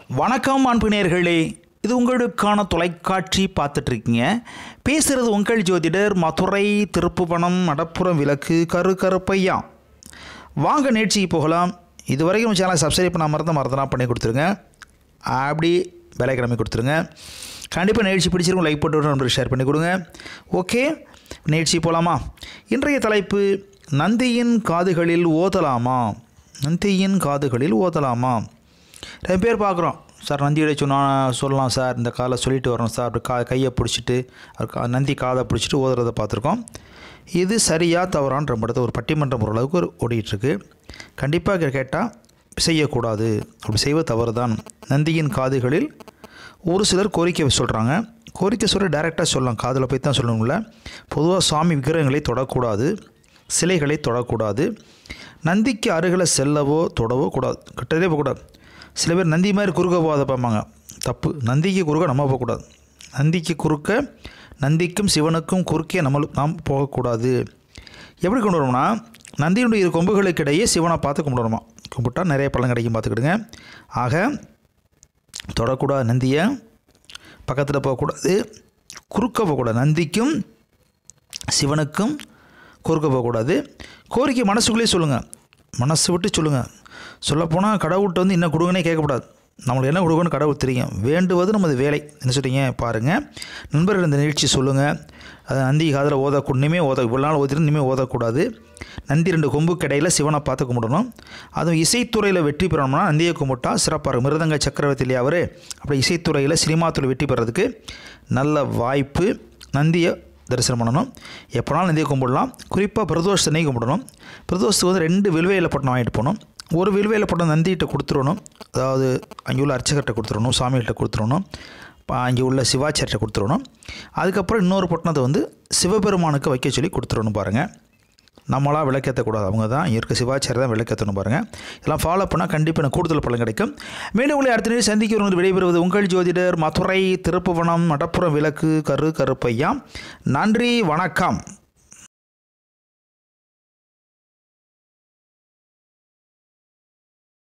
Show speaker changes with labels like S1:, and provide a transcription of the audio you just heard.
S1: வணக்கம் அன்புநேர்களே இது உங்களுக்கான தொலைக்காட்சி பார்த்துட்ருக்கீங்க பேசுகிறது உங்கள் ஜோதிடர் மதுரை திருப்புவனம் மடப்புறம் விளக்கு கரு கருப்பையா வாங்க நிகழ்ச்சிக்கு போகலாம் இது வரைக்கும் நம்ம சேனலை சப்ஸ்கிரைப் பண்ண மறந்த மறந்தலாம் பண்ணி கொடுத்துருங்க அப்படி விலைக்கிழமை கொடுத்துருங்க கண்டிப்பாக நிகழ்ச்சி பிடிச்சிருக்கும் லைக் போட்டு நம்பருக்கு ஷேர் பண்ணி கொடுங்க ஓகே நிகழ்ச்சி போகலாமா இன்றைய தலைப்பு நந்தியின் காதுகளில் ஓதலாமா நந்தியின் காதுகளில் ஓதலாமா ரெண்டு பேர் பார்க்குறோம் சார் நந்தியோட சொன்னா சொல்லலாம் சார் இந்த காலை சொல்லிட்டு வரணும் சார் அப்படி கா கையை பிடிச்சிட்டு அவர் கா- நந்தி காதை பிடிச்சிட்டு ஓதுறதை பார்த்துருக்கோம் இது சரியா தவறான்னு ரொம்ப இடத்துல ஒரு பட்டிமன்றம் ஓரளவுக்கு ஒரு ஓடிட்டுருக்கு கண்டிப்பாக கேட்டால் செய்யக்கூடாது அப்படி செய்வது தவறு தான் நந்தியின் காதுகளில் ஒரு சிலர் கோரிக்கை சொல்கிறாங்க கோரிக்கை சொல்ல டைரெக்டாக சொல்லலாம் காதில் போய் தான் சொல்லணும்ல பொதுவாக சாமி விக்கிரகங்களை தொடக்கூடாது சிலைகளை தொடக்கூடாது நந்திக்கு அருகில் செல்லவோ தொடவோ கூடாது கிட்டதே போகக்கூடாது சில பேர் நந்தி மாதிரி குறுக்க போகாத பார்ப்பாங்க தப்பு நந்திக்கு குறுக்க நம்ம போகக்கூடாது நந்திக்கு குறுக்க நந்திக்கும் சிவனுக்கும் குறுக்கே நம்ம நாம் போகக்கூடாது எப்படி கொண்டு வரணும்னா நந்தியினுடைய இரு கொம்புகளுக்கு இடையே சிவனை பார்த்து கும்பிடணுமா கும்பிட்டா நிறைய பலன் கிடைக்கும் பார்த்துக்கிடுங்க ஆக தொடக்கூடாது நந்தியை பக்கத்தில் போகக்கூடாது குறுக்க போகக்கூடாது நந்திக்கும் சிவனுக்கும் குறுக்க போகக்கூடாது கோரிக்கை மனசுக்குள்ளேயே சொல்லுங்கள் மனசு விட்டு சொல்லுங்கள் சொல்லப்போனால் கடவுள்கிட்ட வந்து என்ன கொடுங்கன்னே கேட்கக்கூடாது நம்மளுக்கு என்ன கொடுக்கணும்னு கடவுள் தெரியும் வேண்டுவது நமது வேலை என்ன சொல்கிறீங்க பாருங்கள் நண்பர்கள் இந்த நிகழ்ச்சி சொல்லுங்கள் அது நந்தி காதில் ஓத ஒன்றுமே ஓத இவ்வளோ நாள் ஓதிட்டு இனிமேல் ஓதக்கூடாது நந்தி ரெண்டு கொம்பு கடையில் சிவனை பார்த்து கும்பிடணும் அதுவும் இசைத்துறையில் வெற்றி பெறணும்னா நந்தியை கும்பிட்டா சிறப்பாக இருக்கும் மிருதங்க சக்கரவர்த்தி இல்லையா அவர் அப்படி இசைத்துறையில் சினிமா துறை வெற்றி பெறதுக்கு நல்ல வாய்ப்பு நந்தியை தரிசனம் பண்ணணும் எப்போனாலும் நந்தியை கும்பிடலாம் குறிப்பாக பிரதோஷ அன்னைக்கு கும்பிடணும் பிரதோஷத்துக்கு வந்து ரெண்டு வில்வையில் பட்டம் வாங்கிட்டு போகணும் ஒரு வில்வையில் பட்டம் நந்திகிட்ட கொடுத்துடணும் அதாவது அங்கே உள்ள அர்ச்சகர்கிட்ட கொடுத்துடணும் சாமிகிட்ட கொடுத்துடணும் ப- அங்கே உள்ள சிவாச்சாரிட்ட கொடுத்துடணும் அதுக்கப்புறம் இன்னொரு பட்டணத்தை வந்து சிவபெருமானுக்கு வைக்க சொல்லி கொடுத்துடணும் பாருங்கள் நம்மளாம் விளக்கேற்றக்கூடாது அவங்க தான் இருக்க சிவாச்சாரி தான் விளக்கேற்றணும் பாருங்கள் இதெல்லாம் ஃபாலோ பண்ணால் கண்டிப்பாக எனக்கு கூடுதல் பலன் கிடைக்கும் மீண்டும் உங்களை அடுத்த நிலை சந்திக்க வருவது விடைபெறுவது உங்கள் ஜோதிடர் மதுரை திருப்புவனம் மடப்புறம் விளக்கு கரு கருப்பையா நன்றி வணக்கம்